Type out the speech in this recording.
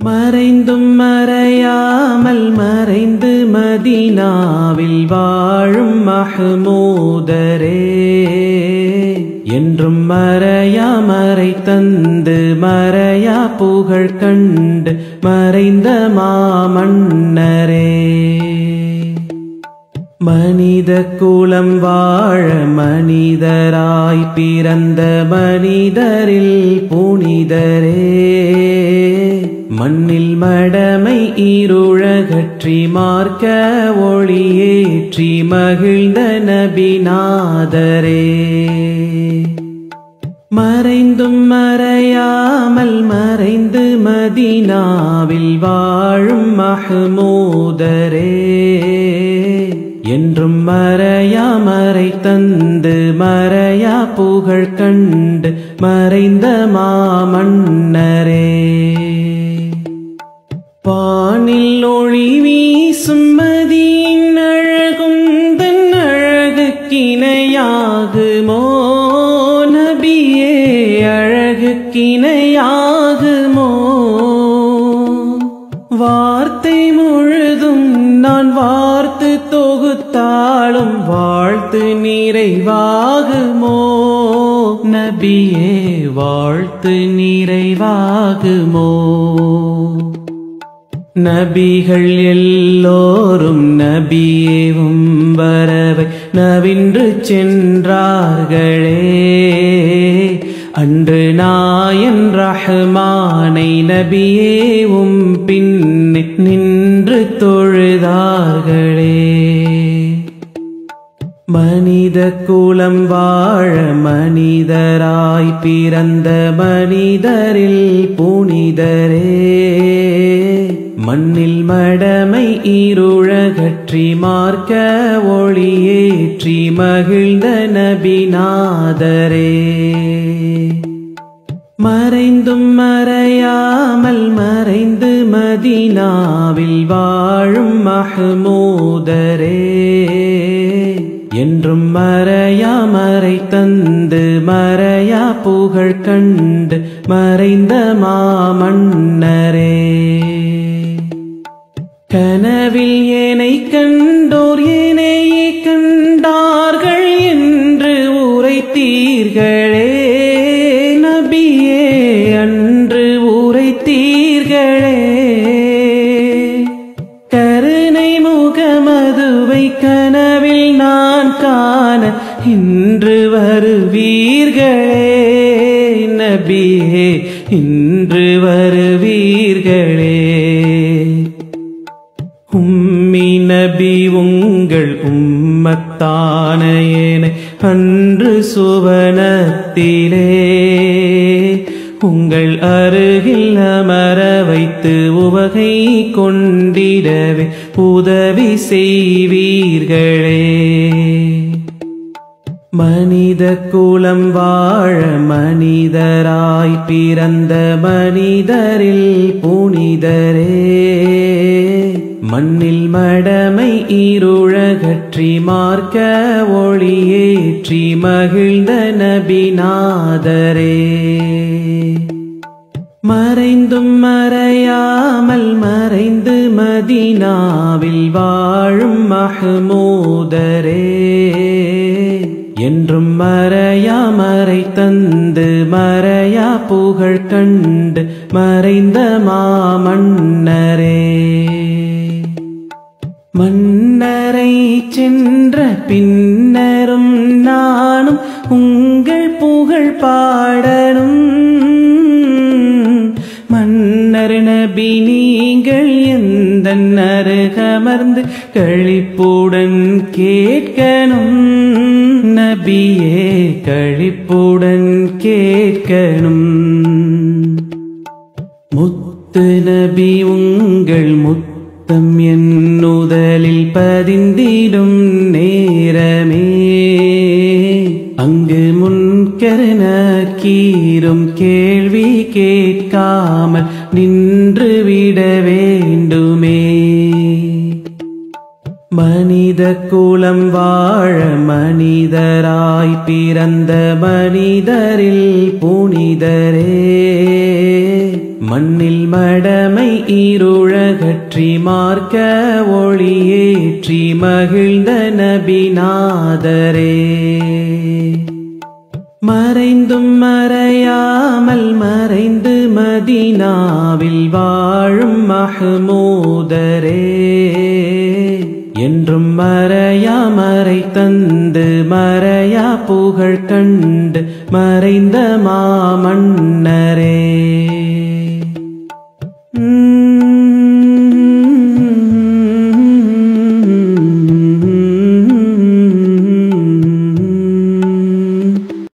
மறைந்தும் மறையாமல் மறைந்து மதீனாவில் வாழும் மஹமூதரே என்றும் மறையா மறை தந்து மறையா புகழ் கண்டு மறைந்த மாமன்னரே மனித குலம் வாழ மனிதராய் பிறந்த மனிதரில் புனிதரே மண்ணில் மடமை இருழகற்றி மார்க்க ஒளியேற்றி மகிழ்ந்த நபிநாதரே மறைந்தும் மறையாமல் மறைந்து மதீனாவில் வாழும் மஹமூதரே என்றும் மறையா மறை தந்து மறையா புகழ் கண்டு மறைந்த மாமன்னரே வானில் ஒளி வீசும் மதியின் அழகும் தன் அழகுக்கிணையாகுமோ நபியே அழகுக்கிணையாகுமோ வார்த்தை முழுதும் நான் வார்த்து தொகுத்தாலும் வாழ்த்து நிறைவாகுமோ நபியே வாழ்த்து நிறைவாகுமோ நபிகள் எல்லோரும் நபியேவும் வரவை நவின்று சென்றார்களே அன்று நாயன் ரஹ்மானை நபியேவும் பின்னே நின்று தொழுதார்களே மனித குலம் வாழ மனிதராய் பிறந்த மனிதரில் புனிதரே மண்ணில் மடமை இருழகற்றி மார்க்க ஒளியேற்றி மகிழ்ந்த நபிநாதரே மறைந்தும் மறையாமல் மறைந்து மதீனாவில் வாழும் மஹமூதரே என்றும் மறையா மறை தந்து மறையா புகழ் கண்டு மறைந்த மாமன்னரே கனவில் ஏனை கண்டோர் ஏனையே கண்டார்கள் என்று உரைத்தீர்களே நபியே அன்று உரைத்தீர்களே கருணை முகமதுவை கனவில் நான் காண இன்று வருவீர்களே நபியே இன்று வருவீர்களே உம்மி நபி உங்கள் உம்மத்தான ஏனை அன்று சுவனத்திலே உங்கள் அருகில் அமர வைத்து உவகை கொண்டிடவே உதவி செய்வீர்களே மனித குலம் வாழ மனிதராய் பிறந்த மனிதரில் புனிதரே மண்ணில் மடமை இருழகற்றி மார்க்க ஒளியேற்றி மகிழ்ந்த நபிநாதரே மறைந்தும் மறையாமல் மறைந்து மதீனாவில் வாழும் மஹமூதரே என்றும் மறையா மறை தந்து மறையா புகழ் கண்டு மறைந்த மாமன்னரே மன்னரை சென்ற பின்னரும் நானும் உங்கள் புகழ் பாடணும் மன்னர் நபி நீங்கள் எந்த அருகமர்ந்து கழிப்புடன் கேட்கணும் நபியே கழிப்புடன் கேட்கணும் முத்து நபி உங்கள் முத்தம் என்னுதலில் பதிந்திடும் நேரமே அங்கு முன்கருண கீரும் கேள்வி கேட்காமல் நின்று விட வேண்டுமே மனித குலம் வாழ மனிதராய் பிறந்த மனிதரில் புனிதரே மண்ணில் மடமை ஈருழகற்றி மார்க்க ஒளியேற்றி மகிழ்ந்த நபிநாதரே மறைந்தும் மறையாமல் மறைந்து மதீனாவில் வாழும் மஹமூதரே என்றும் மறையா மறை தந்து மறையா புகழ் கண்டு மறைந்த மாமன்னரே